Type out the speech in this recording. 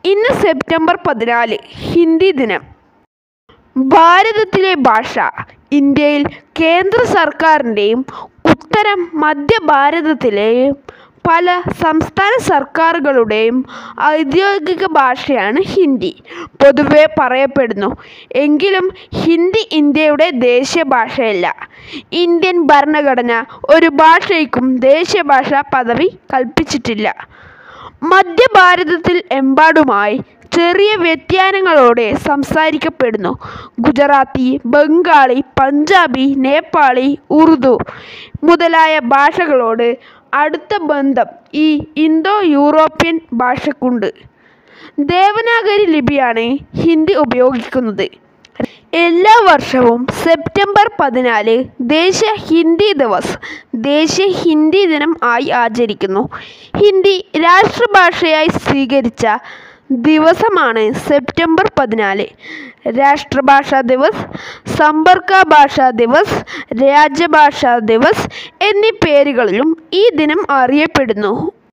ഇന്ന് സെപ്റ്റംബർ പതിനാല് ഹിന്ദി ദിനം ഭാരതത്തിലെ ഭാഷ ഇന്ത്യയിൽ കേന്ദ്ര സർക്കാരിൻ്റെയും ഉത്തരം മധ്യ ഭാരതത്തിലെയും പല സംസ്ഥാന സർക്കാരുകളുടെയും ഔദ്യോഗിക ഭാഷയാണ് ഹിന്ദി പൊതുവെ പറയപ്പെടുന്നു എങ്കിലും ഹിന്ദി ഇന്ത്യയുടെ ദേശീയ ഭാഷയല്ല ഇന്ത്യൻ ഭരണഘടന ഒരു ഭാഷയ്ക്കും ദേശീയ ഭാഷാ പദവി കൽപ്പിച്ചിട്ടില്ല മധ്യഭാരതത്തിൽ എമ്പാടുമായി ചെറിയ വ്യതിയാനങ്ങളോടെ സംസാരിക്കപ്പെടുന്നു ഗുജറാത്തി ബംഗാളി പഞ്ചാബി നേപ്പാളി ഉറുദു മുതലായ ഭാഷകളോട് അടുത്ത ബന്ധം ഈ ഇന്തോ യൂറോപ്യൻ ഭാഷയ്ക്കുണ്ട് ദേവനാഗരി ലിപിയാണ് ഹിന്ദി ഉപയോഗിക്കുന്നത് എല്ലാ വർഷവും സെപ്റ്റംബർ പതിനാല് ദേശീയ ഹിന്ദി ദിവസ് ദേശീയ ഹിന്ദി ദിനം ആയി ആചരിക്കുന്നു ഹിന്ദി രാഷ്ട്രഭാഷയായി സ്വീകരിച്ച ദിവസമാണ് സെപ്റ്റംബർ പതിനാല് രാഷ്ട്രഭാഷാ ദിവസ് സമ്പർക്ക ഭാഷാ ദിവസ് രാജ്യഭാഷാ ദിവസ് എന്നീ പേരുകളിലും ഈ ദിനം അറിയപ്പെടുന്നു